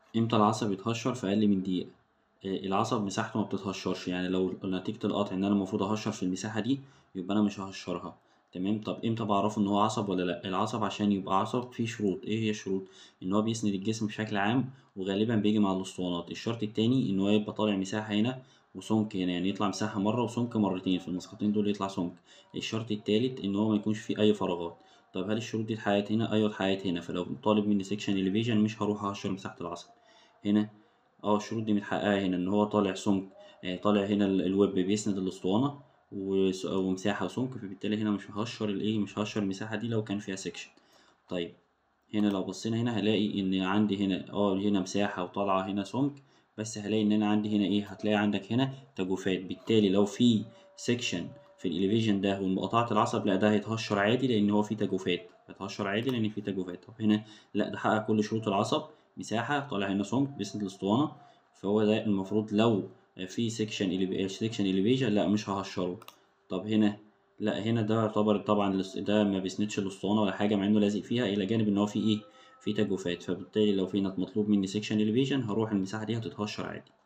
امتى العصب يتهشر في اقل من دقيقه آه، العصب مساحته ما بتتهشرش يعني لو نتيجه القطع ان انا المفروض اهشر في المساحه دي يبقى انا مش ههشرها تمام طب امتى بعرفه ان هو عصب ولا لا العصب عشان يبقى عصب فيه شروط ايه هي الشروط ان هو بيسند الجسم بشكل عام وغالبا بيجي مع الاسطوانات الشرط التاني ان هو يبقى طالع مساحه هنا وسمك هنا يعني يطلع مساحه مره وسمك مرتين في المسقطين دول يطلع سمك الشرط التالت ان هو ما يكونش فيه اي فراغات طب هل الشروط دي اتحققت هنا ايوه اتحققت هنا فلو طالب مني سيكشن اليفيجن مش هروح اهشر مساحه العصب هنا اه الشروط دي متحققة هنا إن هو طالع سمك آه، طالع هنا ال- الويب بيسند الأسطوانة وس- ومساحة وسمك فبالتالي هنا مش ههشر الإيه مش ههشر المساحة دي لو كان فيها سكشن طيب هنا لو بصينا هنا هلاقي إن عندي هنا اه هنا مساحة وطالعة هنا سمك بس هلاقي إن أنا عندي هنا إيه هتلاقي عندك هنا تجويفات بالتالي لو في سكشن في الإليفيجن ده ومقاطعة العصب لا ده هيتهشر عادي لأن هو فيه تجويفات هيتهشر عادي لأن فيه تجويفات طب هنا لا ده حقق كل شروط العصب مساحة طالع هنا سمك بيسند الأسطوانة فهو ده المفروض لو في سيكشن سيكشن إليفيجن لا مش ههشره طب هنا لا هنا ده يعتبر طبعا الاس- ده ما بيسندش الأسطوانة ولا حاجة مع إنه لازق فيها إلى جانب إن هو في إيه في تجويفات فبالتالي لو في مطلوب مني سيكشن إليفيجن هروح المساحة دي هتتهشر عادي